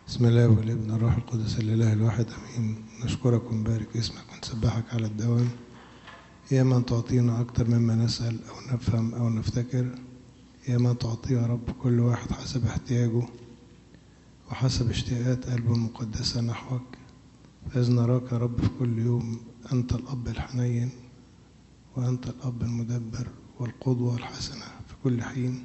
بسم الله والابن الروح القدس الاله الواحد امين نشكرك ونبارك اسمك ونسبحك على الدوام يا من تعطينا اكتر مما نسال او نفهم او نفتكر يا من تعطي يا رب كل واحد حسب احتياجه وحسب اشتياقات قلبه المقدسه نحوك فاذ نراك يا رب في كل يوم انت الاب الحنين وانت الاب المدبر والقدوه الحسنه في كل حين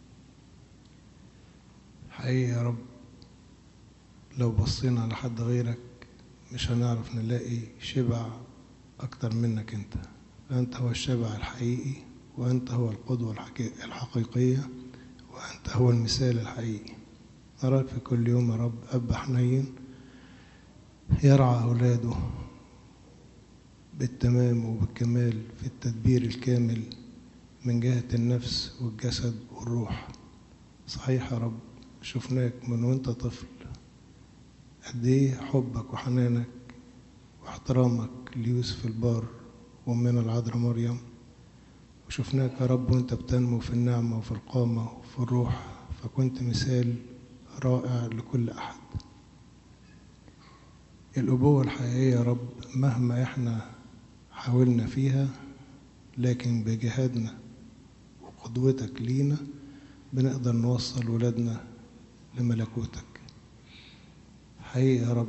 حقيقي يا رب لو بصينا على حد غيرك مش هنعرف نلاقي شبع أكتر منك أنت فأنت هو الشبع الحقيقي وأنت هو القدوة الحقيقية وأنت هو المثال الحقيقي نراك في كل يوم يا رب أب حنين يرعى أولاده بالتمام وبالكمال في التدبير الكامل من جهة النفس والجسد والروح صحيح يا رب شفناك من وانت طفل قد ايه حبك وحنانك واحترامك ليوسف البار وامنا العذراء مريم وشفناك يا رب وانت بتنمو في النعمة وفي القامة وفي الروح فكنت مثال رائع لكل أحد الأبوة الحقيقية يا رب مهما احنا حاولنا فيها لكن بجهادنا وقدوتك لينا بنقدر نوصل ولادنا لملكوتك حقيقي يا رب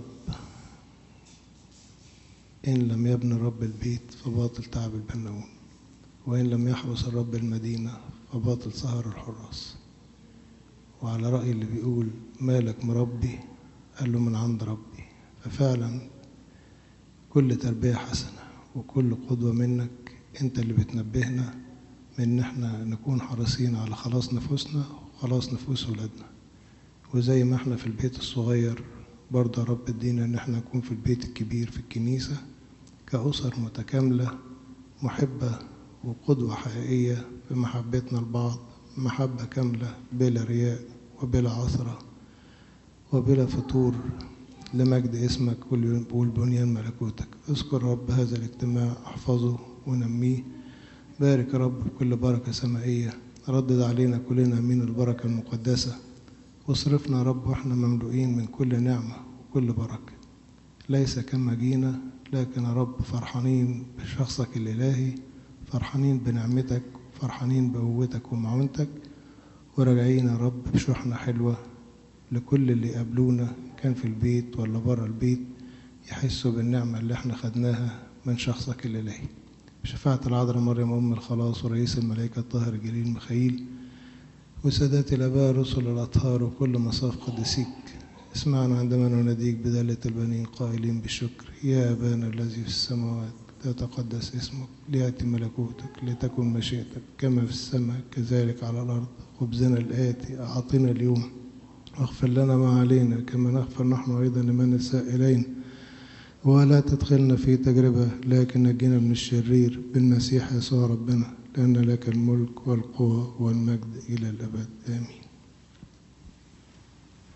إن لم يبني الرب البيت فباطل تعب البناؤون وإن لم يحرس الرب المدينة فباطل سهر الحراس وعلى رأي اللي بيقول مالك مربي قال له من عند ربي ففعلا كل تربية حسنة وكل قدوة منك انت اللي بتنبهنا من ان احنا نكون حريصين على خلاص نفوسنا وخلاص نفوس ولادنا وزي ما احنا في البيت الصغير برضه يا رب ادينا ان احنا نكون في البيت الكبير في الكنيسة كأسر متكاملة محبة وقدوة حقيقية في محبتنا لبعض محبة كاملة بلا رياء وبلا عثرة وبلا فتور لمجد اسمك والبنيان ملكوتك اذكر رب هذا الاجتماع احفظه ونميه بارك يا رب بكل بركة سمائية ردد علينا كلنا من البركة المقدسة واصرفنا يا رب واحنا مملوئين من كل نعمة وكل بركة ليس كما جينا لكن يا رب فرحانين بشخصك الإلهي فرحانين بنعمتك فرحانين بقوتك ومعونتك وراجعين يا رب بشحنة حلوة لكل اللي يقابلونا كان في البيت ولا بره البيت يحسوا بالنعمة اللي احنا خدناها من شخصك الإلهي بشفاعة العذراء مريم أم الخلاص ورئيس الملائكة الطاهر الجليل ميخائيل وسادات الآباء رسل الأطهار وكل مصاف قدسيك اسمعنا عندما نناديك بدالة البنين قائلين بالشكر يا أبانا الذي في السماوات ليتقدس اسمك ليأتي ملكوتك لتكن مشيئتك كما في السماء كذلك على الأرض خبزنا الآتي أعطنا اليوم واغفر لنا ما علينا كما نغفر نحن أيضا لمن السائلين ولا تدخلنا في تجربة لكن نجينا من الشرير بالمسيح يسوع ربنا لأن لك الملك والقوة والمجد إلى الأبد آمين